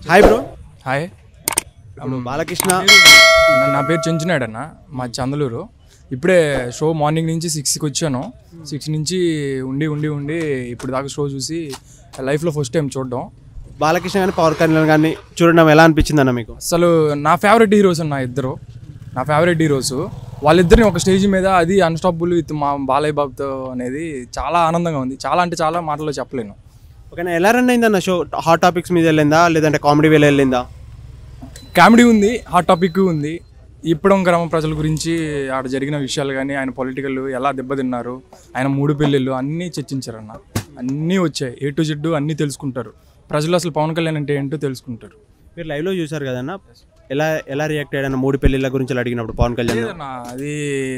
Hi bro hi ఇప్పుడు బాలకృష్ణ నా- నా పేరు చెంచునాడు అన్న మా చందలూరు ఇప్పుడే షో మార్నింగ్ నుంచి సిక్స్కి వచ్చాను సిక్స్ నుంచి ఉండి ఉండి ఉండి ఇప్పుడు దాకా షో చూసి లైఫ్లో ఫస్ట్ టైం చూడడం బాలకృష్ణ కానీ పవన్ కళ్యాణ్ కానీ చూడడం ఎలా అనిపించింది అన్న మీకు అసలు నా ఫేవరెట్ హీరోస్ అన్న ఇద్దరు నా ఫేవరెట్ హీరోస్ వాళ్ళిద్దరిని ఒక స్టేజ్ మీద అది అన్స్టాపుల్ విత్ మా బాలయ్య బాబుతో అనేది చాలా ఆనందంగా ఉంది చాలా అంటే చాలా మాటల్లో చెప్పలేను ఓకేనా ఎలా రన్ అయింది అన్న షో హాట్ టాపిక్స్ మీద వెళ్ళిందా లేదంటే కామెడీ వేలో వెళ్ళిందా కామెడీ ఉంది హాట్ టాపిక్ ఉంది ఇప్పడం గ్రామ ప్రజల గురించి ఆడ జరిగిన విషయాలు కానీ ఆయన పొలిటికల్ ఎలా దెబ్బతిన్నారు ఆయన మూడు పెళ్ళిళ్ళు అన్నీ చర్చించారన్న అన్నీ వచ్చాయి ఏ టు జెడ్ అన్నీ తెలుసుకుంటారు ప్రజలు అసలు పవన్ కళ్యాణ్ అంటే ఏంటో తెలుసుకుంటారు మీరు లైవ్లో చూసారు కదన్న ఎలా ఎలా రియాక్ట్ అయ్యాడన్న మూడు పెళ్లిళ్ళ గురించి అడిగినప్పుడు పవన్ కళ్యాణ్ లేదన్న అది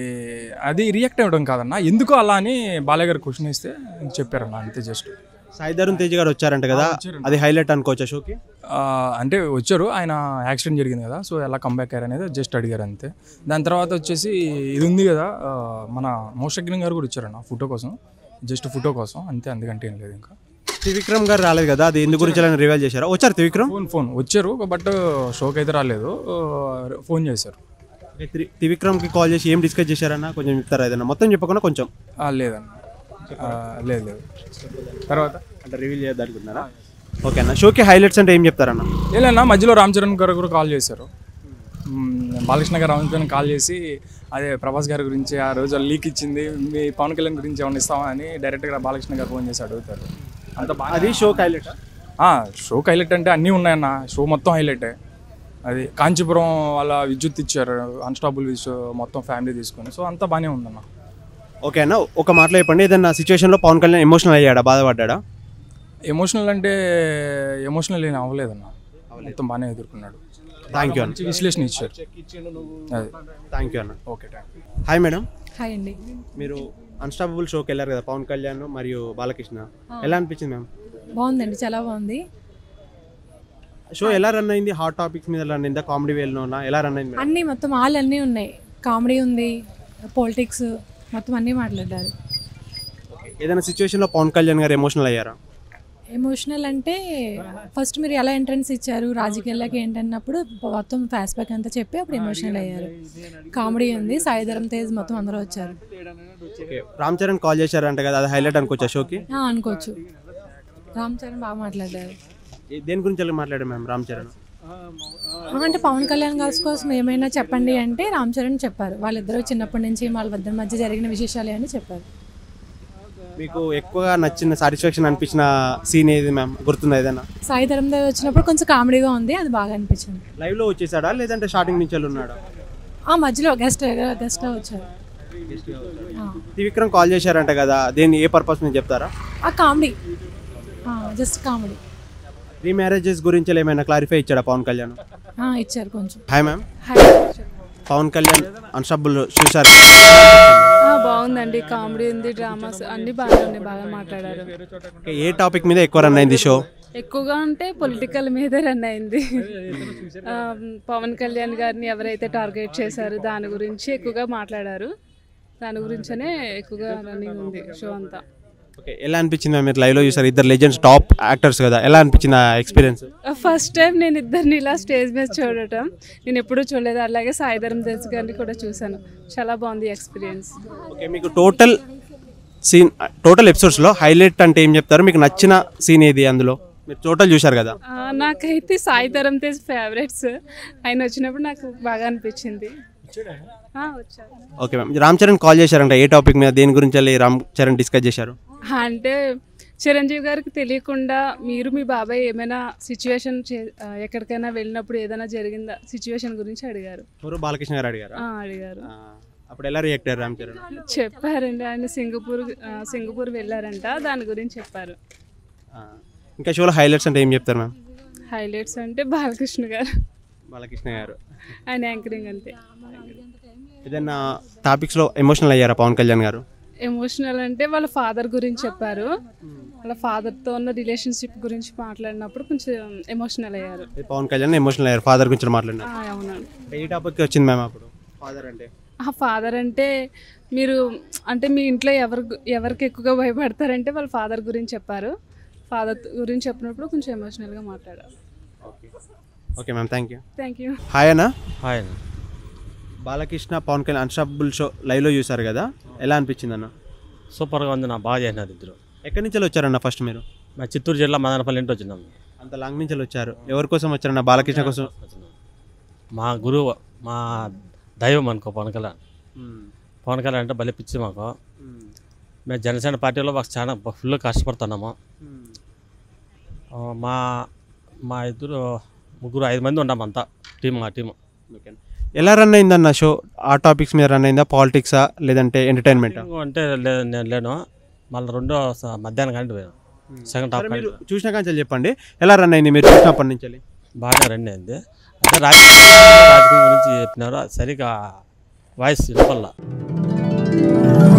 అది రియాక్ట్ అవ్వడం కాదన్న ఎందుకు అలా అని బాలయ్య గారు క్వశ్చన్ ఇస్తే చెప్పారన్న అంతే జస్ట్ సాయిధరుణ్ తేజ్ గారు వచ్చారంట కదా అది హైలైట్ అనుకోవచ్చా షోకి అంటే వచ్చారు ఆయన యాక్సిడెంట్ జరిగింది కదా సో ఎలా కంబ్యాక్ అయ్యారు అనేది జస్ట్ అడిగారు అంతే దాని తర్వాత వచ్చేసి ఇది ఉంది కదా ఆ, మన మోషగ్ని గారు కూడా వచ్చారన్న ఫోటో కోసం జస్ట్ ఫోటో కోసం అంతే అందుకంటే ఏం లేదు ఇంకా త్రివిక్రమ్ గారు రాలేదు కదా అది ఎందు గురించి అలా రివైల్ చేశారా వచ్చారు త్రివిక్రమ్ ఫోన్ ఫోన్ వచ్చారు బట్ షోకి అయితే రాలేదు ఆ, ఫోన్ చేశారు ఓకే, త్రి- త్రివిక్రమ్కి కాల్ చేసి ఏం డిస్కస్ చేశారన్న కొంచెం చెప్తారా ఏదన్నా మొత్తం చెప్పకుండా కొంచెం ఆ, లేదన్న ఆ, లేదు లేదు తర్వాత అంటే రివీల్ చేద్దానుకుంటున్నారా ఓకే అన్న షోకి హైలైట్స్ అంటే ఏం చెప్తారన్న ఏలన్నా మధ్యలో రామ్ చరణ్ గారు కూడా కాల్ చేశారు మ్మ్, బాలకృష్ణ గారు రామ్ చరణ్ కాల్ చేసి అదే ప్రభాస్ గారి గురించి ఆ రోజు లీక్ ఇచ్చింది మీ పవన్ కళ్యాణ్ గురించి ఏమైనా ఇస్తామా అని డైరెక్ట్గా బాలకృష్ణ గారు ఫోన్ చేసి అడుగుతారు అంత బాగా అది షోకి హైలైట్ షోకి హైలైట్ అంటే అన్నీ ఉన్నాయన్న షో మొత్తం హైలైటే అది కాంచీపురం వాళ్ళ విద్యుత్ ఇచ్చారు అన్స్టాపుల్ విష్ మొత్తం ఫ్యామిలీ తీసుకొని సో అంతా బాగానే ఉందన్న ఓకే అన్న ఒక మాటలో చెప్పండి ఏదన్నా సిచ్యువేషన్లో పవన్ కళ్యాణ్ ఎమోషనల్ అయ్యాడా బాధపడ్డా ఎమోషనల్ అంటే ఎమోషనల్ ఏం అవ్వలేదన్న మొత్తం బాగానే ఎదుర్కొన్నాడు థ్యాంక్ యూ అన్న మంచి విశ్లేషణ ఇచ్చారు అదే థ్యాంక్ యూ అన్న okay thank you hi madam hi అండి మీరు అన్స్టాపబుల్ షోకి వెళ్ళారు కదా పవన్ కళ్యాణ్ మరియు బాలకృష్ణ ఎలా అనిపించింది మ్యామ్ బాగుందండి చాలా బాగుంది షో ఎలా రన్ అయింది హాట్ టాపిక్స్ మీద రన్ అయిందా కామెడీ వేలోనా ఎలా రన్ అయింది మేడం అన్నీ మొత్తం ఆల్ అన్నీ ఉన్నాయి కామెడీ ఉంది పొలిటిక్స్ మొత్తం అన్నీ మాట్లాడారు ఏదైనా సిచ్యువేషన్లో పవన్ కళ్యాణ్ గారు ఎమోషనల్ అయ్యారా ఎమోషనల్ అంటే ఫస్ట్ మీరు ఎలా ఎంట్రన్స్ ఇచ్చారు రాజకీయాల్లోకి ఏంటన్నప్పుడు మొత్తం ఫ్యాస్ బ్యాక్ అంతా చెప్పి అప్పుడు ఎమోషనల్ అయ్యారు కామెడీ ఉంది సాయిధరం తేజ్ మొత్తం అందరూ వచ్చారు ఓకే రామ్ చరణ్ కాల్ చేశారంట కదా అది హైలైట్ అనుకోవచ్చా షోకి ఆ, అనుకోవచ్చు రామ్ చరణ్ బాగా మాట్లాడారు ఏ- దేని గురించి వెళ్ళి మాట్లాడారు మ్యామ్ రామ్ చరణ్ ఆ, అంటే పవన్ కళ్యాణ్ గారి కోసం ఏమైనా చెప్పండి అంటే రామ్ చరణ్ చెప్పారు వాళ్ళిద్దరూ చిన్నప్పటి నుంచి వాళ్ళ ఇద్దరి మధ్య జరిగిన విశేషాలు అని చెప్పారు మీకు ఎక్కువగా నచ్చిన సాటిస్ఫాక్షన్ అనిపించిన సీన్ ఏది మ్యామ్ గుర్తుందా ఏదైనా సాయి ధరం దేవ్ వచ్చినప్పుడు కొంచెం కామెడీగా ఉంది అది బాగా అనిపించింది లైవ్లో వచ్చేసాడా లేదంటే స్టార్టింగ్ నుంచి వెళ్ళి ఉన్నాడా ఆ మధ్యలో గెస్ట్ గెస్ట్ వచ్చారు ఆ. త్రివిక్రమ్ కాల్ చేశారంట కదా దేని ఏ పర్పస్ మీద చెప్తారా ఆ comedy just comedy remarriages గురించి ఏమైనా క్లారిఫై ఇచ్చాడా పవన్ కళ్యాణ్ ఇచ్చారు కొంచెం hi ma'am hi Pawan Kalyan unstoppable చూశారు ఆ, బాగుందండి కామెడీ ఉంది డ్రామాస్ అన్ని బాగానే ఉన్నాయి బాగా మాట్లాడారు ఓకే, ఏ టాపిక్ మీద ఎక్కువ రన్ అయింది షో ఎక్కువగా అంటే పొలిటికల్ మీద రన్ అయింది ఆ, పవన్ కళ్యాణ్ గారిని ఎవరైతే టార్గెట్ చేశారో దాని గురించి ఎక్కువగా మాట్లాడారు దాని గురించనే ఎక్కువగా రన్నింగ్ ఉంది షో అంతా ఓకే ఎలా అనిపించింది మ్యామ్ మీరు లైవ్లో చూసారు ఇద్దరు లెజెండ్స్ టాప్ యాక్టర్స్ కదా ఎలా అనిపించింది ఆ ఎక్స్పీరియన్స్ ఫస్ట్ టైం నేను ఇద్దరిని ఇలా స్టేజ్ మీద చూడటం నేను ఎప్పుడూ చూడలేదు అలాగే సాయిధరం దేశ్ గారిని కూడా చూశాను చాలా బాగుంది ఎక్స్పీరియన్స్ ఓకే మీకు టోటల్ సీన్ టోటల్ ఎపిసోడ్స్లో హైలైట్ అంటే ఏం చెప్తారు మీకు నచ్చిన సీన్ ఏది అందులో మీరు టోటల్ చూశారు కదా ఆ, నాకైతే సాయి ధరం తేజ్ ఫేవరెట్స్ ఆయన వచ్చినప్పుడు నాకు బాగా అనిపించింది ఆ, వచ్చారు okay ma'am Ram Charan call చేశారంట ఏ టాపిక్ మీద దేని గురించి వెళ్ళి రామ్ చరణ్ డిస్కస్ చేశారు అంటే చిరంజీవి గారికి తెలియకుండా మీరు మీ బాబాయ్ ఏమైనా సిచ్యువేషన్ ఎక్కడికైనా వెళ్ళినప్పుడు ఏదైనా జరిగిందా సిచ్యువేషన్ గురించి అడిగారు ఎవరు బాలకృష్ణ గారు అడిగారా ఆ, అడిగారు ఆ, అప్పుడు ఎలా రియాక్ట్ అయ్యారు రామ్ చరణ్ చెప్పారండి ఆయన సింగపూర్ ఆ, సింగపూర్ వెళ్ళారంట దాని గురించి చెప్పారు ఆ, ఇంకా షోలో హైలైట్స్ అంటే ఏం చెప్తారు మ్యామ్ హైలైట్స్ అంటే బాలకృష్ణ గారు బాలకృష్ణ గారు ఆయన యాంకరింగ్ అంతే ఏదైనా టాపిక్స్లో ఎమోషనల్ అయ్యారా పవన్ కళ్యాణ్ గారు ఎమోషనల్ అంటే వాళ్ళ ఫాదర్ గురించి చెప్పారు వాళ్ళ ఫాదర్తో ఉన్న రిలేషన్షిప్ గురించి మాట్లాడినప్పుడు కొంచెం ఎమోషనల్ అయ్యారు పవన్ కళ్యాణ్ ఎమోషనల్ అయ్యారు ఫాదర్ గురించి మాట్లాడినారు ఆ, అవునండి ఏ టాపిక్ వచ్చింది మ్యామ్ అప్పుడు ఫాదర్ అంటే ఆ ఫాదర్ అంటే మీరు అంటే మీ ఇంట్లో ఎవరు ఎవరికి ఎక్కువగా భయపడతారంటే వాళ్ళ ఫాదర్ గురించి చెప్పారు ఫాదర్ గురించి చెప్పినప్పుడు కొంచెం ఎమోషనల్గా మాట్లాడారు okay okay ma'am thank you thank you hi అన్న హాయ్ అండి బాలకృష్ణ పవన్ కళ్యాణ్ అన్స్టాపబుల్ షో లైవ్లో చూసారు కదా ఎలా అనిపించింది అన్న సూపర్గా ఉంది నా బాగా చేసినారు ఇద్దరు ఎక్కడి నుంచి వచ్చారన్న ఫస్ట్ మీరు మా చిత్తూరు జిల్లా మదనపల్లి ఇంటి వచ్చినాం అంత లాంగ్ నుంచి వచ్చారు ఎవరి కోసం వచ్చారన్న బాలకృష్ణ కోసం వచ్చినాం. మా గురువు మా దైవం అనుకో పవన్ కళ్యాణ్ పవన్ కళ్యాణ్ అంటే బలి పిచ్చి మాకు మేము జనసేన పార్టీలో మాకు చాలా ఫుల్ కష్టపడుతున్నాము ఆ, మా మా ఇద్దరు ముగ్గురు ఐదు మంది ఉన్నాం అంతా టీం మా టీం ఓకే ఎలా రన్ అయిందన్న షో ఆ టాపిక్స్ మీద రన్ అయిందా పాలిటిక్సా లేదంటే ఎంటర్టైన్మెంట్ అంటే లే- నేను లేను మళ్ళీ రెండో స- మధ్యాహ్నం కంటే పోయాను సెకండ్ హాఫ్ మీరు చూసిన కానీ చెప్పండి ఎలా రన్ అయింది మీరు చూసినప్పటి నుంచి వెళ్ళి? బాగా రన్ అయింది అంటే రాజకీయం రాజకీయం గురించి చెప్పినారు సరిగా వాయిస్ వినపల్లా